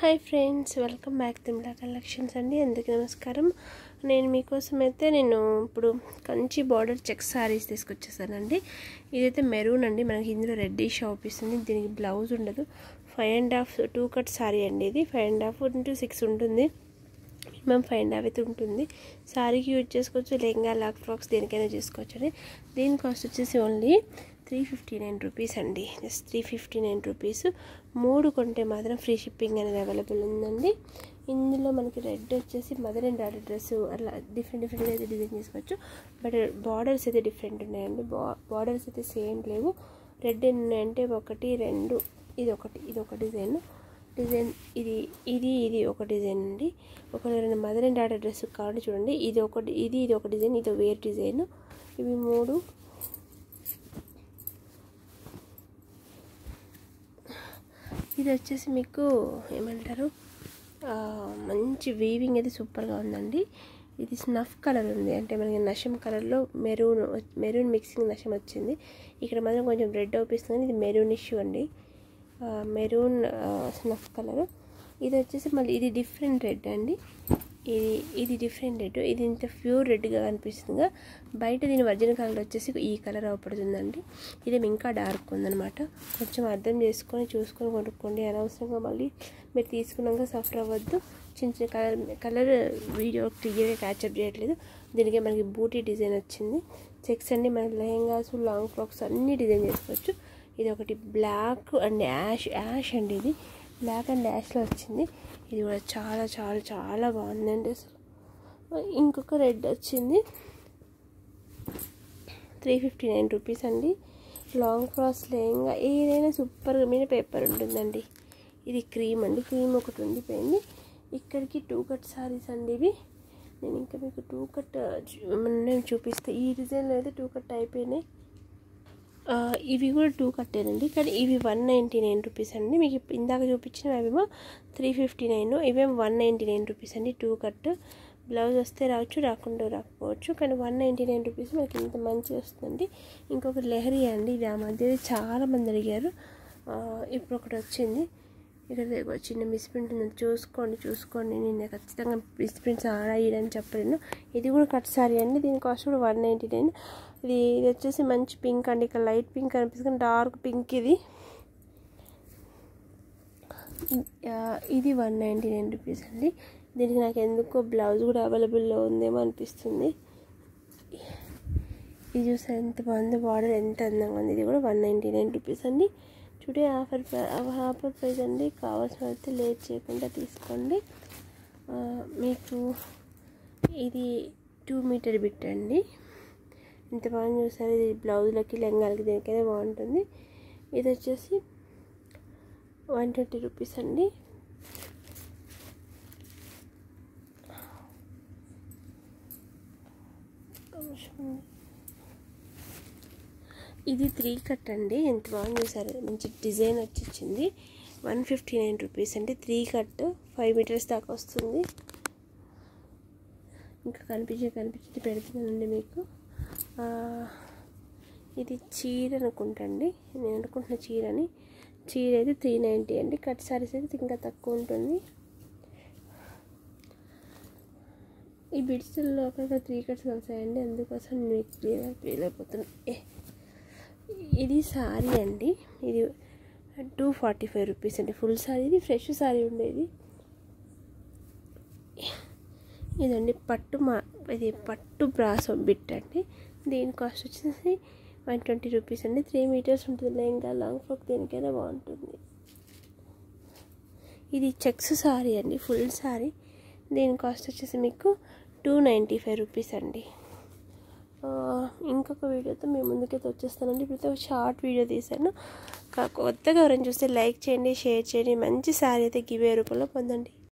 hi friends welcome back Timla collections అండి అందరికీ నమస్కారం నేను మీకోసం అయితే నేను ఇప్పుడు కంచి బార్డర్ చెక్ సారీస్ తీసుకొచ్చేసానండి ఇదైతే మెరూన్ అండి మనకి ఇందులో రెడ్డిష్ అవుపిస్తుంది దీనికి బ్లౌజ్ ఉండదు five and half two cut sari అండి ఇది five and half into six ఉంటుంది మినిమం ఫైవ్ అండ్ హాఫ్ అయితే ఉంటుంది సారీకి యూజ్ చేసుకోవచ్చు లెహంగా లాక్ ఫ్రాక్స్ దేనికైనా చేసుకోవచ్చు అండి దీని కాస్ట్ వచ్చేసి only three fifty nine rupees అండి just three fifty nine rupees మూడు కొంటే మాత్రం ఫ్రీ షిప్పింగ్ అనేది అవైలబుల్ ఉందండి ఇందులో మనకి రెడ్ వచ్చేసి మదర్ అండ్ డాటర్ డ్రెస్ అట్లా డిఫరెంట్ డిఫరెంట్గా అయితే డిజైన్ చేసుకోవచ్చు బట్ బార్డర్స్ అయితే డిఫరెంట్ ఉన్నాయండి బా బార్డర్స్ అయితే సేమ్ లేవు రెడ్ ఉన్నాయంటే ఒకటి రెండు ఇది ఒకటి ఇది ఒక డిజైన్ డిజైన్ ఇది ఇది ఇది ఒక డిజైన్ అండి ఒక రెండు మదర్ అండ్ డాటర్ డ్రెస్ కావాలి చూడండి ఇది ఒకటి ఇది ఇది ఒక డిజైన్ ఇది వేరే డిజైన్ ఇవి మూడు ఇది వచ్చేసి మీకు ఏమంటారు మంచి వీవింగ్ అయితే సూపర్గా ఉందండి ఇది స్నఫ్ కలర్ ఉంది అంటే మనకి నషం కలర్లో మెరూన్ మెరూన్ మిక్సింగ్ నషం వచ్చింది ఇక్కడ మాత్రం కొంచెం రెడ్ అవుపిస్తుంది ఇది మెరూన్ ఇష్యూ అండి మెరూన్ స్నఫ్ కలర్ ఇది వచ్చేసి మళ్ళీ ఇది డిఫరెంట్ రెడ్ అండి ఇది ఇది డిఫరెంట్ రెడ్ ఇది ఇంత ప్యూర్ రెడ్గా కనిపిస్తుందిగా బయట దీని ఒరిజినల్ కలర్ వచ్చేసి ఈ కలర్ అవపడుతుందండి ఇది ఇంకా డార్క్ ఉందనమాట కొంచెం అర్థం చేసుకొని చూసుకొని కొనుక్కోండి అనవసరంగా మళ్ళీ మీరు తీసుకున్నాక సఫర్ అవ్వద్దు చిన్న చిన్న కలర్ కలర్ వీడియో క్లియర్గా క్యాచప్ చేయట్లేదు దీనికి మనకి బూటీ డిజైన్ వచ్చింది చెక్స్ అండి మన లెహెంగాస్ లాంగ్ ఫ్రాక్స్ అన్నీ డిజైన్ చేసుకోవచ్చు ఇది ఒకటి బ్లాక్ అండ్ యాష్ యాష్ అండి ఇది బ్లాక్ అండ్ యాష్లో వచ్చింది ఇది కూడా చాలా చాలా చాలా బాగుందండి అసలు ఇంకొక రెడ్ వచ్చింది త్రీ ఫిఫ్టీ నైన్ రూపీస్ అండి లాంగ్ క్రాస్ లేంగా ఏదైనా సూపర్గా మీద పేపర్ ఉంటుందండి ఇది క్రీమ్ అండి క్రీమ్ ఒకటి ఉండిపోయింది ఇక్కడికి టూ కట్ సారీస్ అండి ఇవి నేను ఇంకా మీకు టూ కట్ నేను చూపిస్తాను ఈ డిజైన్లో అయితే టూ కట్ అయిపోయినాయి ఇవి కూడా టూ కట్టేనండి కానీ ఇవి వన్ నైంటీ నైన్ రూపీస్ అండి మీకు ఇందాక చూపించిన అవేమో త్రీ ఫిఫ్టీ నైన్ ఇవేమో వన్ నైంటీ నైన్ రూపీస్ అండి టూ కట్ బ్లౌజ్ వస్తే రావచ్చు రాకుండా రాకపోవచ్చు కానీ వన్ నైంటీ నైన్ రూపీస్ మనకి ఇంత మంచిగా వస్తుంది ఇంకొక లెహరీ అండి ఇది ఆ మధ్య చాలా మంది అడిగారు ఇప్పుడు ఒకటి వచ్చింది ఇక్కడ చిన్న మిస్ప్రింట్ ఉంది చూసుకోండి చూసుకోండి నేను ఖచ్చితంగా మిస్ప్రింట్స్ ఆడాయని చెప్పలేను ఇది కూడా కట్ సారీ అండి దీని కాస్ట్ కూడా వన్ నైంటీ నైన్ ఇది ఇది వచ్చేసి మంచి పింక్ అండి ఇక్కడ లైట్ పింక్ అనిపిస్తుంది డార్క్ పింక్ ఇది ఇది వన్ నైంటీ నైన్ రూపీస్ అండి దీనికి నాకు ఎందుకో బ్లౌజ్ కూడా అవైలబుల్లో ఉందేమో అనిపిస్తుంది ఇది చూస్తే ఎంత బాగుంది బార్డర్ ఎంత అందంగా ఉంది ఇది కూడా వన్ నైంటీ నైన్ రూపీస్ అండి టుడే ఆఫర్ ఆఫర్ ప్రైస్ అండి కావాల్సిన అయితే లేట్ చేయకుండా తీసుకోండి మీకు ఇది టూ మీటర్ బిట్ అండి ఇంత బాగా చూసారు ఇది బ్లౌజ్లకి లెంగాలకి దేనికైనా బాగుంటుంది ఇది వచ్చేసి వన్ ట్వంటీ రూపీస్ అండి ఇది త్రీ కట్ అండి ఎంత బాగుంది చూసారు మంచి డిజైన్ వచ్చి వచ్చింది వన్ ఫిఫ్టీ నైన్ రూపీస్ అంటే త్రీ కట్ ఫైవ్ మీటర్స్ దాకా వస్తుంది ఇంకా కనిపించే కనిపించి పెడుతున్నానండి మీకు ఇది చీర అనుకుంటండి నేను అనుకుంటున్న చీరని చీర అయితే త్రీ నైంటీ అండి కట్ సారీస్ అయితే ఇంకా తక్కువ ఉంటుంది ఈ బిడ్స్లో ఒక త్రీ కట్స్ కలిసాయండి అందుకోసం నేను క్లియర్గా ఫీల్ అయిపోతున్నాను ఇది సారీ అండి ఇది టూ ఫార్టీ ఫైవ్ రూపీస్ అండి ఫుల్ సారీ ఇది ఫ్రెష్ సారీ ఉండేది ఇదండి పట్టు మా ఇది పట్టు బ్రాస్ బిట్ అండి దీని కాస్ట్ వచ్చేసి వన్ ట్వంటీ రూపీస్ అండి త్రీ మీటర్స్ ఉంటుంది లెహంగా లాంగ్ ఫ్రాక్ దేనికైనా బాగుంటుంది ఇది చెక్స్ సారీ అండి ఫుల్ సారీ దీని కాస్ట్ వచ్చేసి మీకు టూ నైంటీ ఫైవ్ రూపీస్ అండి ఇంకొక వీడియోతో మేము ముందుకైతే వచ్చేస్తానండి ఇప్పుడైతే ఒక షార్ట్ వీడియో తీశాను కొత్తగా ఎవరైనా చూస్తే లైక్ చేయండి షేర్ చేయండి మంచి శారీ అయితే గివే రూపంలో పొందండి